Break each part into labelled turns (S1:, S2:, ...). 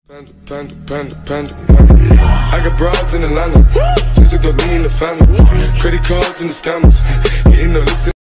S1: Panda, panda, panda, panda, panda. I got broads in Atlanta. Just took the lean in the family. Credit cards and the scammers. Getting the licks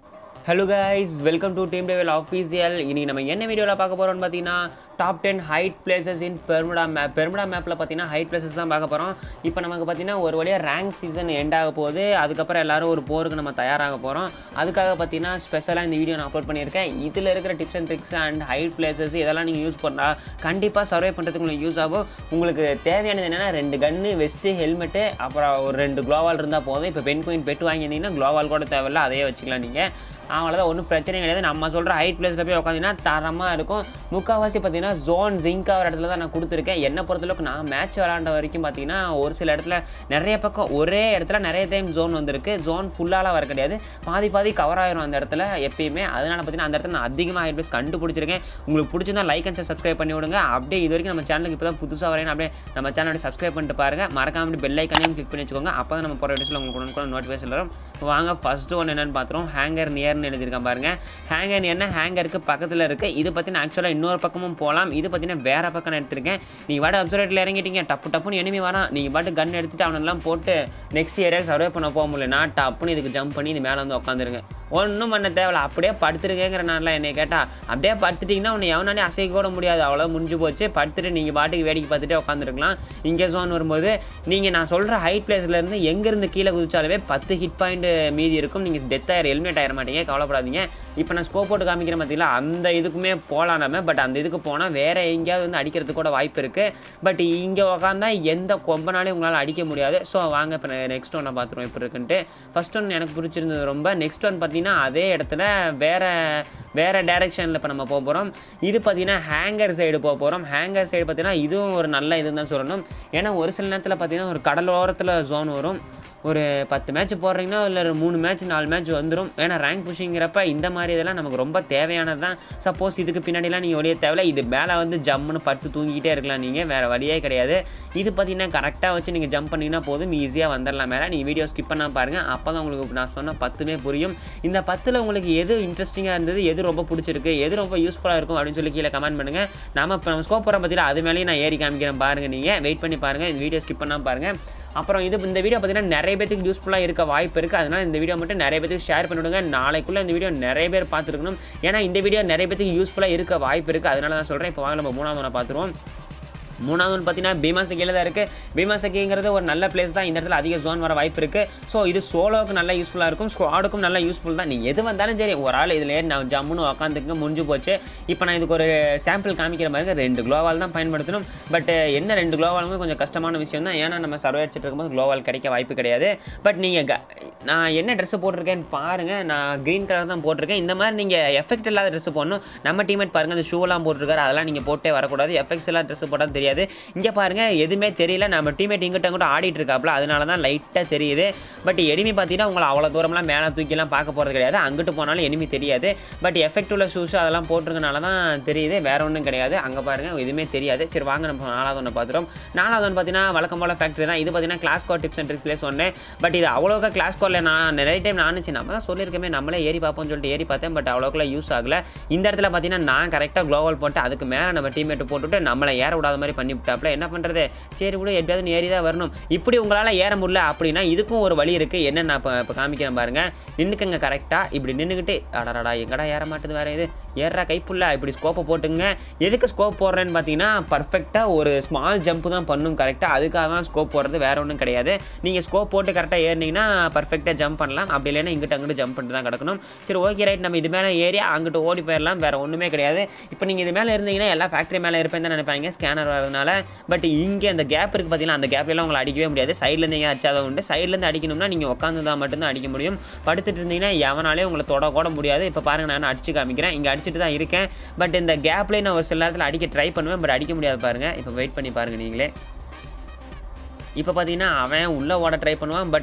S2: hello guys welcome to team devil official இனி நம்ம என்ன வீடியோவில் பார்க்க போகிறோம்னு பார்த்தீங்கன்னா top ten hide places in Bermuda map Bermuda மேப்பில் பார்த்தீங்கன்னா height places தான் பார்க்க போகிறோம் இப்போ நமக்கு பார்த்தீங்கன்னா ஒரு வழியாக ரேங்க் சீசன் எண்ட் ஆக போகுது அதுக்கப்புறம் எல்லாரும் ஒரு போருக்கு நம்ம தயாராக போகிறோம் அதுக்காக பார்த்தீங்கன்னா ஸ்பெஷலாக இந்த வீடியோ நான் அப்லோட் பண்ணியிருக்கேன் இதில் இருக்கிற tips and tricks and hide places இதெல்லாம் நீங்கள் யூஸ் பண்ணால் கண்டிப்பாக சர்வே பண்ணுறதுக்கு உங்களுக்கு யூஸ் ஆகும் உங்களுக்கு தேவையானது என்னென்னா ரெண்டு கன்று வெஸ்ட்டு ஹெல்மெட்டு அப்புறம் ஒரு ரெண்டு க்ளோவால் இருந்தால் போதும் இப்போ பென் குயின் பெட்டு வாங்கியிருந்தீங்கன்னா க்ளோவால் கூட தேவையில்ல அதையே வச்சுக்கலாம் நீங்கள் அவ்வளோதான் ஒன்றும் பிரச்சனை கிடையாது நம்ம சொல்கிற ஹைட் பிளேஸில் போய் உட்காந்திங்கன்னா தரமாக இருக்கும் முக்கால்வாசி பார்த்தீங்கன்னா ஜோன் ஜிங்க் ஆகிற இடத்துல தான் நான் கொடுத்துருக்கேன் என்னை பொறுத்தளவுக்கு நான் மேட்ச் விளாண்ட வரைக்கும் பார்த்தீங்கன்னா ஒரு சில இடத்துல நிறைய பக்கம் ஒரே இடத்துல நிறைய டைம் ஜோன் வந்திருக்கு ஜோன் ஃபுல்லாலாம் வர கிடையாது பாதி பாதி கவர் ஆயிரும் அந்த இடத்துல எப்பயுமே அதனால் பார்த்தீங்கன்னா அந்த இடத்துல நான் அதிகமாக ஹைட் பிளேஸ் கண்டுபிடிச்சிருக்கேன் உங்களுக்கு பிடிச்சிருந்தா லைக் அண்ட் சப்ஸ்கிரைப் பண்ணி விடுங்க அப்படியே இது வரைக்கும் நம்ம சேனலுக்கு இப்போ தான் புதுசாக வரேன் அப்படியே நம்ம சேனலோட சப்ஸ்கிரைப் பண்ணிட்டு பாருங்கள் மறக்காம பெல் ஐக்கானையும் கிளிக் பண்ணி வச்சுக்கோங்க அப்போ தான் நம்ம போகிற வீடியோஸில் உங்களுக்கு கூட நோட்டிஃபிகேஷன் வரும் வாங்க ஃபஸ்ட்டு ஒன்று என்னென்னு பார்த்துருவோம் ஹேங்கர் நியர்னு எழுதியிருக்கேன் பாருங்க ஹேங்கர் என்ன ஹேங்கருக்கு பக்கத்தில் இருக்குது இது பற்றி நான் ஆக்சுவலாக இன்னொரு பக்கமும் போகலாம் இது பார்த்தீங்கன்னா வேறு பக்கம் நான் எடுத்திருக்கேன் நீங்கள் பாட்டு அப்சர்வேட்டில் இறங்கிட்டீங்க டப்பு டப்புன்னு எனிமி வரான் நீங்கள் பாட்டு கன் எடுத்துட்டு அவனெல்லாம் போட்டு நெக்ஸ்ட் ஏரியா சர்வே பண்ண போக முடியல நான் டப்புன்னு இதுக்கு ஜம்ப் பண்ணி இது மேலே வந்து உட்காந்துருங்க ஒன்றும் பண்ண தேவையில்ல அப்படியே படுத்துருக்கேங்கிற நாளில் என்னை கேட்டால் அப்படியே படுத்துட்டிங்கன்னா உன்னை எவனாலே அசைக்க கூட முடியாது அவ்வளோ முடிஞ்சு போச்சு படுத்துட்டு நீங்கள் பாட்டுக்கு வேடிக்கை பார்த்துட்டே உட்காந்துருக்கலாம் இங்கே ஜோன் வரும்போது நீங்கள் நான் சொல்கிற ஹைட் பிளேஸ்லேருந்து எங்கேருந்து கீழே குதிச்சாலுமே பத்து ஹிட் பாயிண்ட் மீதி இருக்கும் நீங்கள் டெத் ஆயிரம் ஹெல்மெட் ஆயிட மாட்டீங்க கவலைப்படாதீங்க இப்போ நான் ஸ்கோப் போட்டு காமிக்கிற பார்த்தீங்களா அந்த இதுக்குமே போகலாம் நம்ம பட் அந்த இதுக்கு போனால் வேறு எங்கேயாவது வந்து அடிக்கிறதுக்கு கூட வாய்ப்பு இருக்குது பட் இங்கே உட்காந்தா எந்த கொம்பனாலையும் உங்களால் அடிக்க முடியாது ஸோ வாங்க இப்போ நெக்ஸ்ட் ஒன்றை பார்த்துருவோம் இப்போ இருக்குன்ட்டு ஃபஸ்ட் ஒன் எனக்கு பிடிச்சிருந்தது ரொம்ப நெக்ஸ்ட் ஒன் பார்த்தீங்கன்னா அதே இடத்துல வேறு வேறு டேரெக்ஷனில் இப்போ நம்ம போக போகிறோம் இது பார்த்தீங்கன்னா ஹேங்கர் சைடு போக போகிறோம் ஹேங்கர் சைடு பார்த்தீங்கன்னா இதுவும் ஒரு நல்ல இதுன்னு தான் சொல்லணும் ஏன்னா ஒரு சில நேரத்தில் பார்த்தீங்கன்னா ஒரு கடலோரத்தில் ஜோன் வரும் ஒரு பத்து மேட்ச் போடுறீங்கன்னா இல்லை ஒரு மூணு மேட்ச் நாலு மேட்ச் வந்துடும் ஏன்னா ரேங்க் புஷிங்கிறப்ப இந்த மாதிரி இதெல்லாம் நமக்கு ரொம்ப தேவையானது தான் சப்போஸ் இதுக்கு பின்னாடிலாம் நீங்கள் ஒளிய தேவையில்ல இது மேலே வந்து ஜம்முன்னு படுத்து தூங்கிக்கிட்டே இருக்கலாம் நீங்கள் வேறு வழியே கிடையாது இது பார்த்தீங்கன்னா கரெக்டாக வச்சு நீங்கள் ஜம்ப் பண்ணிங்கன்னா போதும் ஈஸியாக வந்துடலாம் மேலே நீங்கள் வீடியோ ஸ்கிப் பண்ணால் பாருங்கள் அப்போ தான் உங்களுக்கு நான் சொன்ன பத்துமே புரியும் இந்த பத்தில் உங்களுக்கு எது இன்ட்ரெஸ்டிங்காக இருந்தது எது ரொம்ப பிடிச்சிருக்கு எது ரொம்ப யூஸ்ஃபுல்லாக இருக்கும் அப்படின்னு சொல்லி கீழே கமெண்ட் பண்ணுங்கள் நம்ம இப்போ நம்ம ஸ்கோப் போகிற பற்றியில் அது மேலேயும் நான் ஏறி காமிக்கிறேன் பாருங்கள் நீங்கள் வெயிட் பண்ணி பாருங்கள் இந்த வீடியோ ஸ்கிப் பண்ணால் பாருங்கள் அப்புறம் இது இந்த வீடியோ பார்த்தீங்கன்னா நிறைய பேருக்கு யூஸ்ஃபுல்லாக இருக்க வாய்ப்பு இருக்குது அதனால் இந்த வீடியோ மட்டும் நிறைய பேருக்கு ஷேர் பண்ணிவிடுங்க நாளைக்குள்ளே இந்த வீடியோ நிறைய பேர் பார்த்துருக்கணும் ஏன்னா இந்த வீடியோ நிறைய பேருக்கு யூஸ்ஃபுல்லாக இருக்க வாய்ப்பு இருக்குது அதனால தான் சொல்கிறேன் இப்போ வாங்க நம்ம மூணாவது ஒன்று பார்த்துருவோம் மூணாவது ஒன்று பார்த்தீங்கன்னா பீமாசக்கியில் தான் இருக்குது பீமாசக்கிங்கிறது ஒரு நல்ல பிளேஸ் தான் இந்த இடத்துல அதிக ஜோன் வர வாய்ப்பு இருக்குது ஸோ இது சோலோவுக்கு நல்லா யூஸ்ஃபுல்லாக இருக்கும் ஸ்குவாடுக்கும் நல்லா யூஸ்ஃபுல் தான் நீங்கள் எது வந்தாலும் சரி ஒரு ஆள் இதில் ஏறி நான் ஜம்முன்னு உட்காந்துக்க முடிஞ்சு போச்சு இப்போ நான் இதுக்கு ஒரு சாம்பிள் காமிக்கிற மாதிரி ரெண்டு க்ளோவால் தான் பயன்படுத்தணும் பட் என்ன ரெண்டு க்ளோவாலுமே கொஞ்சம் கஷ்டமான விஷயம் தான் ஏன்னா நம்ம சர்வே அடிச்சிட்டு இருக்கும்போது க்ளோவால் கிடைக்க வாய்ப்பு கிடையாது பட் நீங்கள் நான் என்ன ட்ரெஸ்ஸு போட்டிருக்கேன்னு பாருங்கள் நான் க்ரீன் கலர் தான் போட்டிருக்கேன் இந்த மாதிரி நீங்கள் எஃபெக்ட் இல்லாத ட்ரெஸ்ஸு போடணும் நம்ம டீமேட் பாருங்கள் அந்த ஷூலாம் போட்டிருக்காரு அதெல்லாம் நீங்கள் போட்டே வரக்கூடாது எஃபெக்ட்ஸ் எல்லாம் ட்ரெஸ்ஸு போட்டால் தெரியாது இங்கே பாருங்கள் எதுவுமே தெரியல நம்ம டீமேட் இங்கிட்ட கூட ஆடிட்டு இருக்காப்புல அதனால தான் லைட்டாக தெரியுது பட் எனிமி பார்த்தீங்கன்னா உங்களை அவ்வளோ தூரம்லாம் மேலே தூக்கிலாம் பார்க்க போகிறது கிடையாது அங்கிட்டு போனாலும் எனிமி தெரியாது பட் எஃபெக்ட் உள்ள ஷூஸ் அதெல்லாம் போட்டிருக்கனால தான் தெரியுது வேற ஒன்றும் கிடையாது அங்கே பாருங்கள் எதுவுமே தெரியாது சரி வாங்க நம்ம நாலாவது ஒன்று பார்த்துறோம் நாலாவது ஒன்று பார்த்தீங்கன்னா வழக்கம் போல் ஃபேக்ட்ரி தான் இது பார்த்தீங்கன்னா கிளாஸ் கோர் டிப்ஸ் அண்ட் ட்ரிக்ஸ்லேயே சொன்னேன் பட் இது அவ்வளோக்கா கிளாஸ் கோரில் நான் நிறைய டைம் நான் நினச்சி நம்ம தான் சொல்லியிருக்கமே நம்மளே ஏறி பார்ப்போம்னு சொல்லிட்டு ஏறி பார்த்தேன் பட் அவ்வளோக்குலாம் யூஸ் ஆகல இந்த இடத்துல பார்த்தீங்கன்னா நான் கரெக்டாக க்ளோவல் போட்டு அதுக்கு மேலே நம்ம டீமேட்டு போட்டுவிட்டு நம்மளை ஏற விடாத மாதிரி பண்ணி விட்டாப்புல என்ன பண்ணுறது சரி கூட எப்படியாவது ஏறி தான் வரணும் இப்படி உங்களால் ஏற முடியல அப்படின்னா இதுக்கும் ஒரு வழி இருக்குது என்ன நான் இப்போ இப்போ காமிக்கிறேன் பாருங்கள் நின்றுக்கங்க கரெக்டாக இப்படி நின்றுக்கிட்டு அடடா எங்கடா ஏற மாட்டுது வேறு இது ஏறா கைப்புள்ள இப்படி ஸ்கோப்பை போட்டுங்க எதுக்கு ஸ்கோப் போடுறேன்னு பார்த்தீங்கன்னா பர்ஃபெக்டாக ஒரு ஸ்மால் ஜம்ப் தான் பண்ணும் கரெக்டாக அதுக்காக தான் ஸ்கோப் போடுறது வேறு ஒன்றும் கிடையாது நீங்கள் ஸ்கோப் போட்டு கரெக்டாக ஏறினீங்கன்னா பர்ஃபெக்டாக ஜம்ப் பண்ணலாம் அப்படி இல்லைன்னா இங்கிட்ட அங்கிட்டு ஜம்ப் பண்ணிட்டு தான் கிடக்கணும் சரி ஓகே ரைட் நம்ம இது மேலே ஏறி அங்கிட்டு ஓடி போயிடலாம் வேறு ஒன்றுமே கிடையாது இப்போ நீங்கள் இது மேலே இருந்தீங்கன்னா எல்லா ஃபேக்ட்ரி மேலே இருப்பேன் தான் நினைப்பாங்க ஸ்கேனர் வரதுனால பட் இங்கே அந்த கேப் இருக்குது பார்த்தீங்கன்னா அந்த கேப்லாம் உங்களை அடிக்கவே முடியாது சைட்லேருந்து எங்கே அடிச்சாதான் உண்டு சைட்லேருந்து அடிக்கணும்னா நீங்கள் உட்காந்து தான் மட்டும்தான் அடிக்க முடியும் படுத்துட்டு இருந்தீங்கன்னா எவனாலே உங்களை தொட கூட முடியாது இப்போ பாருங்கள் நான் அடிச்சு காமிக்கிறேன் இங்கே அடிச்சுட்டு தான் இருக்கேன் பட் இந்த கேப்லேயே நான் ஒரு சில நேரத்தில் அடிக்க ட்ரை பண்ணுவேன் பட் அடிக்க முடியாது பாருங்கள் இப்போ வெயிட் பண்ணி பாருங்கள் நீங்களே இப்போ பார்த்தீங்கன்னா அவன் உள்ளே ஓட ட்ரை பண்ணுவான் பட்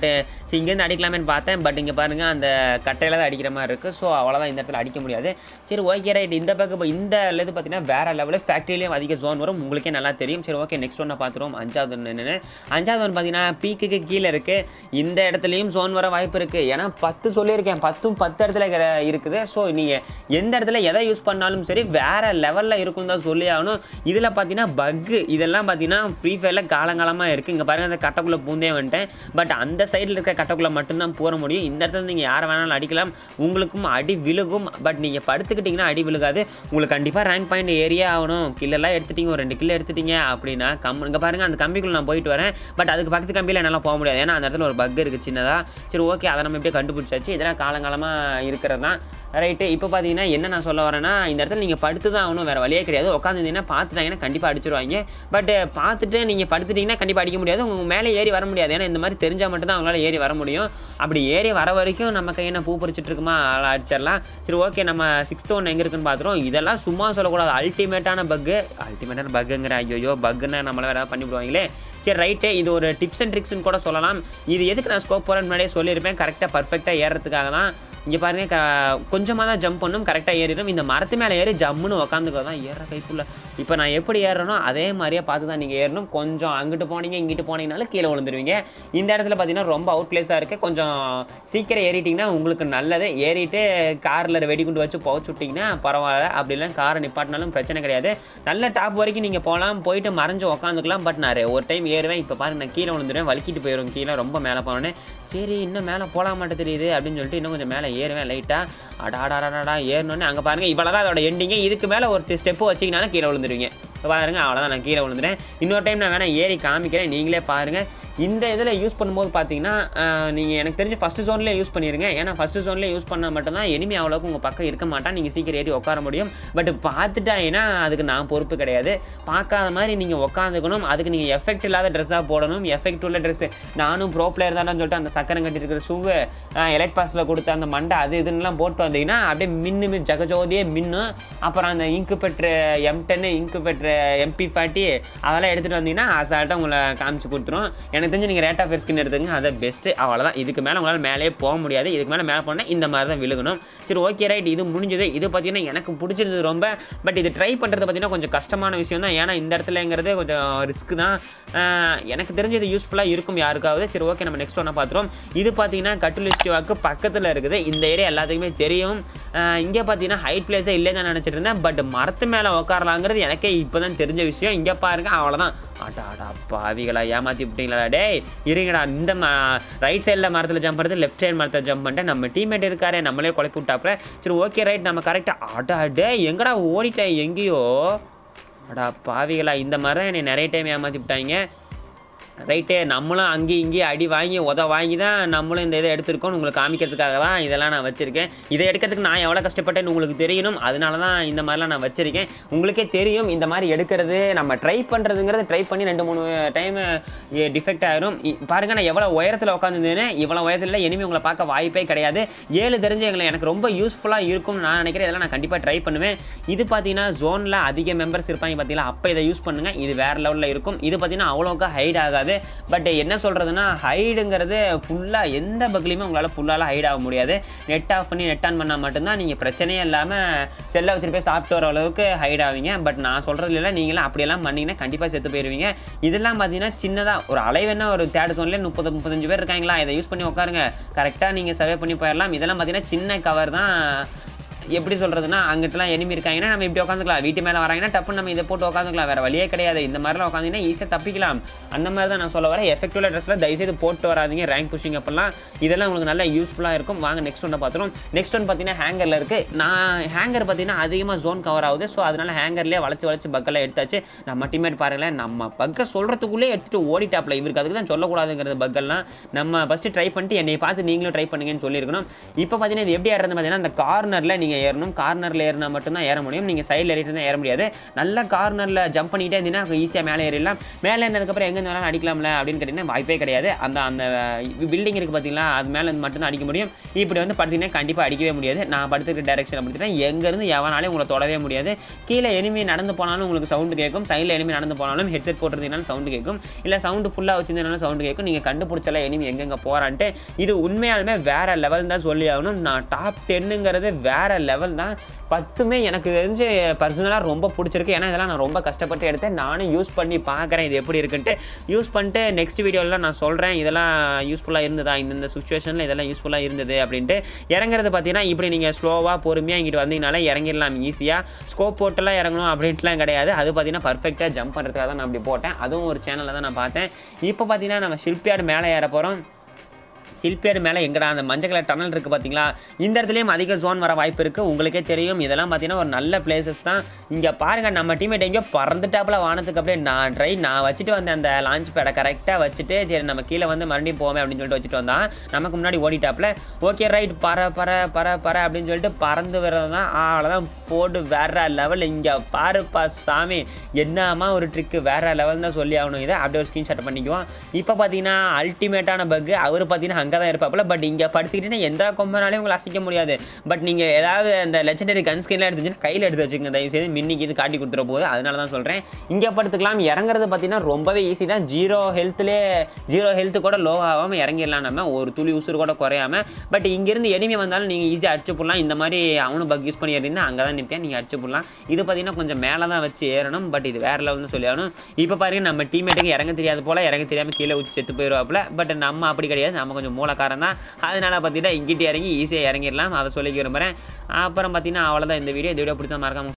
S2: ஸோ இங்கேருந்து அடிக்கலாமேன்னு பார்த்தேன் பட் இங்கே பாருங்கள் அந்த கட்டையில் தான் அடிக்கிற மாதிரி இருக்குது ஸோ அவ்வளோதான் இந்த இடத்துல அடிக்க முடியாது சரி ஓகே ரைட் இந்த பக்கம் இந்த இது பார்த்தீங்கன்னா வேறு லெவலில் ஃபேக்ட்ரிலேயும் அதிக ஜோன் வரும் உங்களுக்கே நல்லா தெரியும் சரி ஓகே நெக்ஸ்ட் ஒன்று பார்த்துருவோம் அஞ்சாவது ஒன்று என்னென்னு அஞ்சாவது ஒன்று பார்த்தீங்கன்னா பீக்குக்கு கீழே இருக்குது இந்த இடத்துலையும் ஜோன் வர வாய்ப்பு இருக்குது ஏன்னா பத்து சொல்லியிருக்கேன் பத்தும் பத்து இடத்துல கிட- இருக்குது ஸோ நீங்கள் எந்த இடத்துல எதை யூஸ் பண்ணாலும் சரி வேறு லெவலில் இருக்கும் தான் சொல்லி ஆகணும் இதில் பார்த்தீங்கன்னா பக்கு இதெல்லாம் பார்த்தீங்கன்னா ஃப்ரீ ஃபயரில் காலங்காலமாக இருக்குது இங்கே பாருங்கள் அந்த கட்டைக்குள்ளே பூந்தே வந்துட்டேன் பட் அந்த சைடில் இருக்க கட்டைக்குள்ளே மட்டும்தான் போற முடியும் இந்த இடத்துல நீங்கள் யாரை வேணாலும் அடிக்கலாம் உங்களுக்கும் அடி விழுகும் பட் நீங்கள் படுத்துக்கிட்டிங்கன்னா அடி விழுகாது உங்களுக்கு கண்டிப்பாக ரேங்க் பாயிண்ட் ஏரியா ஆகணும் கில்லெல்லாம் எடுத்துட்டீங்க ஒரு ரெண்டு கிலோ எடுத்துட்டீங்க அப்படின்னா கம் இங்கே பாருங்கள் அந்த கம்பிக்குள்ளே நான் போயிட்டு வரேன் பட் அதுக்கு பக்கத்து கம்பியில் என்னால் போக முடியாது ஏன்னா அந்த இடத்துல ஒரு பக் இருக்குது சின்னதாக சரி ஓகே அதை நம்ம எப்படியே கண்டுபிடிச்சாச்சு இதெல்லாம் காலங்காலமாக இருக்கிறது தான் ரைட்டு இப்போ பார்த்தீங்கன்னா என்ன நான் சொல்ல வரேன்னா இந்த இடத்துல நீங்கள் படுத்து தான் ஆகணும் வேறு வழியே கிடையாது உட்காந்துருந்தீங்கன்னா பார்த்துட்டாங்கன்னா கண்டிப்பாக அடிச்சிருவாங்க பட் பார்த்துட்டு நீங்கள் படுத்துட்டீங்கன்னா கண்டிப்பாக அடிக்க முடியாது உங்கள் மேலே ஏறி வர முடியாது ஏன்னா இந்த மாதிரி தெரிஞ்சால் மட்டும்தான் அவங்களால ஏறி வர முடியும் அப்படி ஏறி வர வரைக்கும் நம்ம கையை பூ பறிச்சிட்டு இருக்குமா அதெல்லாம் அடிச்சிடலாம் சரி ஓகே நம்ம சிக்ஸ்த் ஒன்று எங்கே இருக்குன்னு பார்த்துருவோம் இதெல்லாம் சும்மா சொல்லக்கூடாது அல்டிமேட்டான பக்கு அல்டிமேட்டான பக்குங்கிற ஐயோ பக்குன்னு நம்மளை வேறு ஏதாவது பண்ணி விடுவாங்களே சரி ரைட்டு இது ஒரு டிப்ஸ் அண்ட் ட்ரிக்ஸ்னு கூட சொல்லலாம் இது எதுக்கு நான் ஸ்கோப் போகிறேன்னு முன்னாடியே சொல்லியிருப்பேன் கரெக்டாக பர்ஃபெக்டாக ஏறுறதுக்காக தான் இங்கே பாருங்க க கொஞ்சமாக தான் ஜம்ப் பண்ணும் கரெக்டாக ஏறிடும் இந்த மரத்து மேலே ஏறி ஜம்முன்னு உக்காந்துக்கோ தான் ஏற கைப்புள்ள இப்போ நான் எப்படி ஏறுறனோ அதே மாதிரியே பார்த்து தான் நீங்கள் ஏறணும் கொஞ்சம் அங்கிட்டு போனீங்க இங்கிட்டு போனீங்கனாலும் கீழே விழுந்துருவீங்க இந்த இடத்துல பார்த்தீங்கன்னா ரொம்ப அவுட் பிளேஸாக இருக்குது கொஞ்சம் சீக்கிரம் ஏறிட்டிங்கன்னா உங்களுக்கு நல்லது ஏறிட்டு காரில் வெடிகுண்டு வச்சு புகச்சு விட்டிங்கன்னா பரவாயில்ல அப்படிலாம் காரை நிப்பாட்டினாலும் பிரச்சனை கிடையாது நல்ல டாப் வரைக்கும் நீங்கள் போகலாம் போயிட்டு மறைஞ்சு உக்காந்துக்கலாம் பட் நான் ஒரு டைம் ஏறுவேன் இப்போ பாருங்க நான் கீழே விழுந்துருவேன் வலிக்கிட்டு போயிடும் கீழே ரொம்ப மேலே போனோன்னே சரி இன்னும் மேலே போகலாம் மாட்டேன் தெரியுது அப்படின்னு சொல்லிட்டு இன்னும் கொஞ்சம் மேலே ஏறுவேன் லைட்டாக அடாடாடாடா ஏறணுன்னே அங்கே பாருங்கள் இவ்வளோ தான் அதோட எண்டிங்க இதுக்கு மேலே ஒரு ஸ்டெப்பு வச்சிங்கனாலும் கீழே விழுந்துருவீங்க இப்போ பாருங்க அவ்வளோதான் நான் கீழே விழுந்துறேன் இன்னொரு டைம் நான் வேணால் ஏறி காமிக்கிறேன் நீங்களே பாருங்கள் இந்த இதில் யூஸ் பண்ணும்போது பார்த்தீங்கன்னா நீங்கள் எனக்கு தெரிஞ்சு ஃபஸ்ட்டு ஜோன்லேயே யூஸ் பண்ணிடுங்க ஏன்னா ஃபஸ்ட்டு ஜோன்லேயே யூஸ் பண்ணால் மட்டும்தான் எனிமி அவ்வளோக்கு உங்கள் பக்கம் இருக்க மாட்டான் நீங்கள் சீக்கிரம் ஏறி உட்கார முடியும் பட் பார்த்துட்டாங்கன்னா அதுக்கு நான் பொறுப்பு கிடையாது பார்க்காத மாதிரி நீங்கள் உட்காந்துக்கணும் அதுக்கு நீங்கள் எஃபெக்ட் இல்லாத ட்ரெஸ்ஸாக போடணும் எஃபெக்ட் உள்ள ட்ரெஸ்ஸு நானும் ப்ரோ பிளேயர் தானே சொல்லிட்டு அந்த சக்கரம் கட்டி இருக்கிற ஷூவு எலக்ட் பாஸில் கொடுத்த அந்த மண்டை அது இதுன்னெலாம் போட்டு வந்தீங்கன்னா அப்படியே மின்னு மின் ஜகஜோதியே மின்னும் அப்புறம் அந்த இங்கு பெற்ற எம் டென்னு இங்கு பெற்ற எம்பி ஃபார்ட்டி அதெல்லாம் எடுத்துகிட்டு வந்தீங்கன்னா அசால்ட்டாக உங்களை காமிச்சு கொடுத்துரும் எனக்கு தெரிஞ்சு நீங்கள் ரேட் ஆஃப் ஸ்கின் எடுத்துங்க அதை பெஸ்ட்டு அவ்வளோதான் இதுக்கு மேலே உங்களால் மேலே போக முடியாது இதுக்கு மேலே மேலே போனால் இந்த மாதிரி தான் விழுகணும் சரி ஓகே ரைட் இது முடிஞ்சது இது பார்த்தீங்கன்னா எனக்கு பிடிச்சிருந்தது ரொம்ப பட் இது ட்ரை பண்ணுறது பார்த்தீங்கன்னா கொஞ்சம் கஷ்டமான விஷயம் தான் ஏன்னா இந்த இடத்துலங்கிறது கொஞ்சம் ரிஸ்க் தான் ஆஹ் எனக்கு தெரிஞ்சு இது யூஸ்ஃபுல்லாக இருக்கும் யாருக்காவது சரி ஓகே நம்ம நெக்ஸ்ட் ஒன்று பார்த்துருவோம் இது பார்த்தீங்கன்னா கட்டுலிஸ்டிவாக்கு பக்கத்தில் இருக்குது இந்த ஏரியா எல்லாத்துக்குமே தெரியும் இங்கே பார்த்தீங்கன்னா ஹைட் பிளேஸே இல்லைன்னு நான் நினச்சிட்டு இருந்தேன் பட் மரத்து மேலே உட்காரலாங்கிறது எனக்கே இப்போ தான் தெரிஞ்ச விஷயம் இங்கே பாருங்க அவ்வளோதான் அடா அடா பாவிகளா ஏமாற்றி விட்டீங்களா டேய் இருங்கடா இந்த ரைட் சைடில் மரத்தில் ஜம்ப் பண்ணுறது லெஃப்ட் சைடு மரத்தில் ஜம்ப் பண்ணிட்டு நம்ம டீம்மேட் இருக்காரே நம்மளே குழப்பி விட்டாப்புல சரி ஓகே ரைட் நம்ம கரெக்டாக அடா டே எங்கடா ஓடிட்டேன் எங்கேயோ அடா பாவிகளா இந்த மாதிரி தான் என்னை நிறைய டைம் ஏமாற்றி விட்டாங்க ரைட்டு நம்மளும் அங்கேயும் இங்கேயும் அடி வாங்கி உத வாங்கி தான் நம்மளும் இந்த இதை எடுத்திருக்கோம் உங்களுக்கு காமிக்கிறதுக்காக தான் இதெல்லாம் நான் வச்சுருக்கேன் இதை எடுக்கிறதுக்கு நான் எவ்வளோ கஷ்டப்பட்டேன்னு உங்களுக்கு தெரியணும் அதனால தான் இந்த மாதிரிலாம் நான் வச்சுருக்கேன் உங்களுக்கே தெரியும் இந்த மாதிரி எடுக்கிறது நம்ம ட்ரை பண்ணுறதுங்கிறது ட்ரை பண்ணி ரெண்டு மூணு டைம் டிஃபெக்ட் ஆயிரும் இ- பாருங்க நான் எவ்வளோ உயரத்தில் உட்காந்துருந்தேன்னு இவ்வளோ உயரத்தில் இனிமே உங்களை பார்க்க வாய்ப்பே கிடையாது ஏழு தெரிஞ்சு எங்களை எனக்கு ரொம்ப யூஸ்ஃபுல்லாக இருக்கும்னு நான் நினைக்கிறேன் இதெல்லாம் நான் கண்டிப்பாக ட்ரை பண்ணுவேன் இது பார்த்தீங்கன்னா ஜோனில் அதிக மெம்பர்ஸ் இருப்பாங்க பார்த்தீங்களா அப்போ இதை யூஸ் பண்ணுங்கள் இது வேறு லெவலில் இருக்கும் இது பார்த்தீங்கன்னா அவ்வளோக்கா ஹைட் ஆகாது பட் என்ன சொல்கிறதுனா ஹைடுங்கிறது ஃபுல்லாக எந்த பக்லையுமே உங்களால் ஃபுல்லாலாம் ஹைட் ஆக முடியாது நெட் ஆஃப் பண்ணி நெட் ஆன் பண்ணால் மட்டும்தான் நீங்கள் பிரச்சனையே இல்லாமல் செல்லை வச்சுட்டு போய் சாப்பிட்டு வர அளவுக்கு ஹைட் ஆவீங்க பட் நான் சொல்கிறது இல்லை நீங்களாம் அப்படியெல்லாம் பண்ணீங்கன்னா கண்டிப்பாக செத்து போயிருவீங்க இதெல்லாம் பார்த்தீங்கன்னா சின்னதாக ஒரு அலைவென்னா ஒரு தேர்ட் ஜோன்லேயே முப்பது முப்பத்தஞ்சு பேர் இருக்காங்களா இதை யூஸ் பண்ணி உட்காருங்க கரெக்டாக நீங்கள் சர்வே பண்ணி போயிடலாம் இதெல்லாம் பார்த்தீங்கன்னா சின்ன கவர் தான் எப்படி சொல்கிறதுனா அங்கிட்டலாம் எனிமி இருக்காங்கன்னா நம்ம இப்படி உட்காந்துக்கலாம் வீட்டு மேலே வராங்கன்னா டப்புன்னு நம்ம இதை போட்டு உட்காந்துக்கலாம் வேறு வழியே கிடையாது இந்த மாதிரிலாம் உட்காந்திங்கன்னா ஈஸியாக தப்பிக்கலாம் அந்த மாதிரி தான் நான் சொல்ல வரேன் எஃபெக்டிவ் ட்ரெஸ்ஸில் தயவுசெய்து போட்டு வராதீங்க ரேங்க் புஷிங் அப்பெல்லாம் இதெல்லாம் உங்களுக்கு நல்ல யூஸ்ஃபுல்லாக இருக்கும் வாங்க நெக்ஸ்ட் ஒன்று பார்த்துரும் நெக்ஸ்ட் ஒன் பார்த்தீங்கன்னா ஹேங்கரில் இருக்குது நான் ஹேங்கர் பார்த்தீங்கன்னா அதிகமாக ஜோன் கவர் ஆகுது ஸோ அதனால் ஹேங்கர்லேயே வளைச்சு வளைச்சு பக்கெல்லாம் எடுத்தாச்சு நம்ம டீமேட் பாருங்களேன் நம்ம பக்கை சொல்கிறதுக்குள்ளே எடுத்துகிட்டு ஓடிட்டாப்ல இவருக்கு அதுக்கு தான் சொல்லக்கூடாதுங்கிறது பக்கெல்லாம் நம்ம ஃபஸ்ட்டு ட்ரை பண்ணிட்டு என்னை பார்த்து நீங்களும் ட்ரை பண்ணுங்கன்னு சொல்லியிருக்கணும் இப்போ பார்த்தீங்கன்னா இது எப்படி ஆடுறது பார்த்தீங்கன்னா அந்த கார்னரில் நீங்கள் ஏறணும் கார்னரில் ஏறினா மட்டும்தான் ஏற முடியும் நீங்கள் சைடில் ஏறிட்டு தான் ஏற முடியாது நல்ல கார்னரில் ஜம்ப் பண்ணிகிட்டே இருந்தீங்கன்னா ஈஸியாக மேலே ஏறிடலாம் மேலே இருந்ததுக்கப்புறம் எங்கே இருந்தாலும் அடிக்கலாம்ல அப்படின்னு கேட்டிங்கன்னா வாய்ப்பே கிடையாது அந்த அந்த பில்டிங் இருக்குது பார்த்தீங்களா அது மேலே இருந்து மட்டும்தான் அடிக்க முடியும் இப்படி வந்து படுத்தீங்கன்னா கண்டிப்பாக அடிக்கவே முடியாது நான் படுத்துக்கிற டேரக்ஷன் படுத்துட்டேன் எங்கேருந்து எவனாலே உங்களை தொடவே முடியாது கீழே எனிமி நடந்து போனாலும் உங்களுக்கு சவுண்டு கேட்கும் சைடில் எனிமி நடந்து போனாலும் ஹெட்செட் போட்டிருந்தீங்கனாலும் சவுண்டு கேட்கும் இல்லை சவுண்டு ஃபுல்லாக வச்சிருந்தீங்கனாலும் சவுண்டு கேட்கும் நீங்கள் கண்டுபிடிச்சல எனிமி எங்கெங்கே போகிறான்ட்டு இது உண்மையாலுமே வேற லெவல் தான் சொல்லி ஆகணும் நான் டாப் டென்னுங்கிறது வேற லெவல் தான் பத்துமே எனக்கு தெரிஞ்சு பர்சனலாக ரொம்ப பிடிச்சிருக்கு ஏன்னா இதெல்லாம் நான் ரொம்ப கஷ்டப்பட்டு எடுத்தேன் நானும் யூஸ் பண்ணி பார்க்குறேன் இது எப்படி இருக்குன்ட்டு யூஸ் பண்ணிட்டு நெக்ஸ்ட் வீடியோவில் நான் சொல்கிறேன் இதெல்லாம் யூஸ்ஃபுல்லாக இருந்ததா இந்த சுச்சுவேஷனில் இதெல்லாம் யூஸ்ஃபுல்லாக இருந்தது அப்படின்ட்டு இறங்குறது பார்த்தீங்கன்னா இப்படி நீங்கள் ஸ்லோவாக பொறுமையாக இங்கிட்டு வந்தீங்கனாலே இறங்கிடலாம் ஈஸியாக ஸ்கோப் போட்டுலாம் இறங்கணும் அப்படின்ட்டுலாம் கிடையாது அது பார்த்தீங்கன்னா பர்ஃபெக்டாக ஜம்ப் பண்ணுறதுக்காக தான் நான் அப்படி போட்டேன் அதுவும் ஒரு சேனலில் தான் நான் பார்த்தேன் இப்போ பார்த்தீங்கன்னா நம்ம ஷில்பியார்டு மேலே ஏற போகிறோம் சில்பேடு மேலே எங்கடா அந்த மஞ்சள் கலர் டனல் இருக்குது பார்த்தீங்களா இந்த இடத்துலையும் அதிக ஜோன் வர வாய்ப்பு இருக்குது உங்களுக்கே தெரியும் இதெல்லாம் பார்த்தீங்கன்னா ஒரு நல்ல பிளேசஸ் தான் இங்கே பாருங்கள் நம்ம டீமேட் எங்கேயோ பறந்துட்டாப்புல வானத்துக்கு அப்படியே நான் ட்ரை நான் வச்சுட்டு வந்தேன் அந்த லான்ச் பேடை கரெக்டாக வச்சுட்டு சரி நம்ம கீழே வந்து மறுபடியும் போவோம் அப்படின்னு சொல்லிட்டு வச்சுட்டு வந்தான் நமக்கு முன்னாடி ஓடிட்டாப்புல ஓகே ரைட் பற பற பற பற அப்படின்னு சொல்லிட்டு பறந்து வர்றது தான் அவ்வளோதான் போட்டு வேற லெவல் இங்கே பாருப்பா சாமி என்னமா ஒரு ட்ரிக்கு வேற லெவல் தான் சொல்லி ஆகணும் இதை அப்படியே ஒரு ஸ்க்ரீன்ஷாட் பண்ணிக்குவோம் இப்போ பார்த்தீங்கன்னா அல்டிமேட்டான பக் அவர் பார்த்தீங்கன்னா அங்கே தான் இருப்பாப்புல பட் இங்கே படுத்துக்கிட்டீங்கன்னா எந்த கொம்பனாலையும் உங்களை அசைக்க முடியாது பட் நீங்கள் ஏதாவது அந்த லெஜெண்டரி கன் ஸ்கின்லாம் எடுத்துச்சுன்னா கையில் எடுத்து வச்சுக்கோங்க தயவு செய்து மின்னிக்கு இது காட்டி கொடுத்துற போது அதனால தான் சொல்கிறேன் இங்கே படுத்துக்கலாம் இறங்குறது பார்த்தீங்கன்னா ரொம்பவே ஈஸி தான் ஜீரோ ஹெல்த்லேயே ஜீரோ ஹெல்த்து கூட லோ ஆகாமல் இறங்கிடலாம் நம்ம ஒரு துளி உசுறு கூட குறையாம பட் இங்கேருந்து எனிமி வந்தாலும் நீங்கள் ஈஸியாக அடிச்சு போடலாம் இந்த மாதிரி அவனும் பக் யூஸ் பண்ணி இருந்தால் அங்கே தான் நிற்பேன் நீங்கள் அடிச்சு போடலாம் இது பார்த்தீங்கன்னா கொஞ்சம் மேலே தான் வச்சு ஏறணும் பட் இது வேறு லெவல்னு சொல்லி ஆகணும் இப்போ பாருங்க நம்ம டீமேட்டுக்கு இறங்க தெரியாது போல் இறங்க தெரியாமல் கீழே ஊற்றி செத்து போயிடுவாப்புல பட் நம்ம அப்படி கிடையாது நம்ம கொஞ்சம் மூலக்காரன் தான் அதனால பார்த்தீங்கன்னா இங்கிட்டு இறங்கி ஈஸியாக இறங்கிடலாம் அதை சொல்லிக்க விரும்புகிறேன் அப்புறம் பார்த்தீங்கன்னா அவ்வளோதான் இந்த வீடியோ இந்த வீடியோ பிடிச்சா மறக்காம